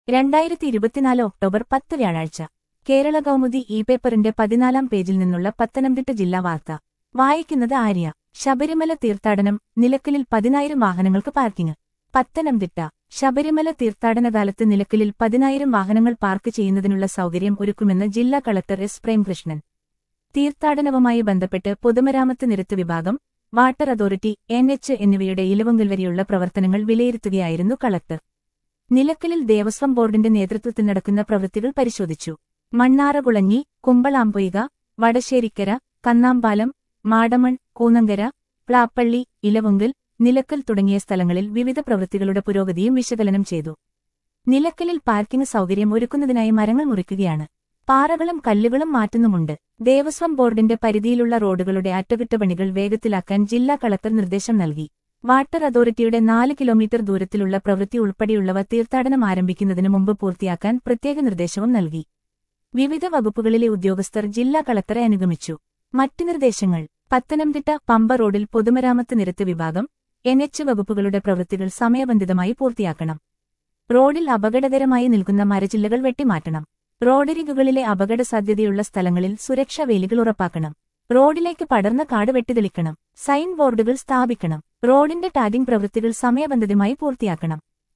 രണ്ടായിരത്തി ഇരുപത്തിനാല് ഒക്ടോബർ പത്ത് വ്യാഴാഴ്ച കേരള കൗമുദി ഇ പേപ്പറിന്റെ പതിനാലാം പേജിൽ നിന്നുള്ള പത്തനംതിട്ട ജില്ലാ വാർത്ത വായിക്കുന്നത് ആര്യ ശബരിമല തീർത്ഥാടനം നിലക്കലിൽ പതിനായിരം വാഹനങ്ങൾക്ക് പാർക്കിംഗ് പത്തനംതിട്ട ശബരിമല തീർത്ഥാടനകാലത്ത് നിലക്കലിൽ പതിനായിരം വാഹനങ്ങൾ പാർക്ക് ചെയ്യുന്നതിനുള്ള സൗകര്യം ഒരുക്കുമെന്ന് ജില്ലാ കളക്ടർ എസ് പ്രേംകൃഷ്ണൻ തീർത്ഥാടനവുമായി ബന്ധപ്പെട്ട് പൊതുമരാമത്ത് നിരത്ത് വിഭാഗം വാട്ടർ അതോറിറ്റി എൻ എച്ച് എന്നിവയുടെ ഇലവുങ്കൽ വരെയുള്ള പ്രവർത്തനങ്ങൾ വിലയിരുത്തുകയായിരുന്നു കളക്ടർ നിലക്കലിൽ ദേവസ്വം ബോർഡിന്റെ നേതൃത്വത്തിൽ നടക്കുന്ന പ്രവൃത്തികൾ പരിശോധിച്ചു മണ്ണാറകുളഞ്ഞി കുമ്പളാമ്പൊയ്ക വടശ്ശേരിക്കര കന്നാമ്പാലം മാടമൺ കൂന്നങ്കര പ്ലാപ്പള്ളി ഇലവുങ്കൽ നിലക്കൽ തുടങ്ങിയ സ്ഥലങ്ങളിൽ വിവിധ പ്രവൃത്തികളുടെ പുരോഗതിയും വിശകലനം ചെയ്തു നിലക്കലിൽ പാർക്കിംഗ് സൗകര്യം ഒരുക്കുന്നതിനായി മരങ്ങൾ മുറിക്കുകയാണ് പാറകളും കല്ലുകളും മാറ്റുന്നുമുണ്ട് ദേവസ്വം ബോർഡിന്റെ പരിധിയിലുള്ള റോഡുകളുടെ അറ്റകുറ്റപ്പണികൾ വേഗത്തിലാക്കാൻ ജില്ലാ കളക്ടർ നിർദ്ദേശം നൽകി വാട്ടർ അതോറിറ്റിയുടെ നാല് കിലോമീറ്റർ ദൂരത്തിലുള്ള പ്രവൃത്തി ഉൾപ്പെടെയുള്ളവ തീർത്ഥാടനം ആരംഭിക്കുന്നതിനു മുമ്പ് പൂർത്തിയാക്കാൻ പ്രത്യേക നിർദ്ദേശവും നൽകി വിവിധ വകുപ്പുകളിലെ ഉദ്യോഗസ്ഥർ ജില്ലാ കളക്ടറെ അനുഗമിച്ചു മറ്റ് നിർദ്ദേശങ്ങൾ പത്തനംതിട്ട പമ്പ റോഡിൽ പൊതുമരാമത്ത് നിരത്ത് വിഭാഗം എൻ എച്ച് വകുപ്പുകളുടെ പ്രവൃത്തികൾ സമയബന്ധിതമായി പൂർത്തിയാക്കണം റോഡിൽ അപകടകരമായി നിൽക്കുന്ന മരച്ചില്ലകൾ വെട്ടിമാറ്റണം റോഡരികുകളിലെ അപകട സാധ്യതയുള്ള സ്ഥലങ്ങളിൽ സുരക്ഷാ വേലികൾ ഉറപ്പാക്കണം റോഡിലേക്ക് പടർന്ന കാട് വെട്ടിതെളിക്കണം സൈൻ ബോർഡുകൾ സ്ഥാപിക്കണം റോഡിന്റെ ടാഗിംഗ് പ്രവൃത്തികൾ സമയബന്ധിതമായി പൂർത്തിയാക്കണം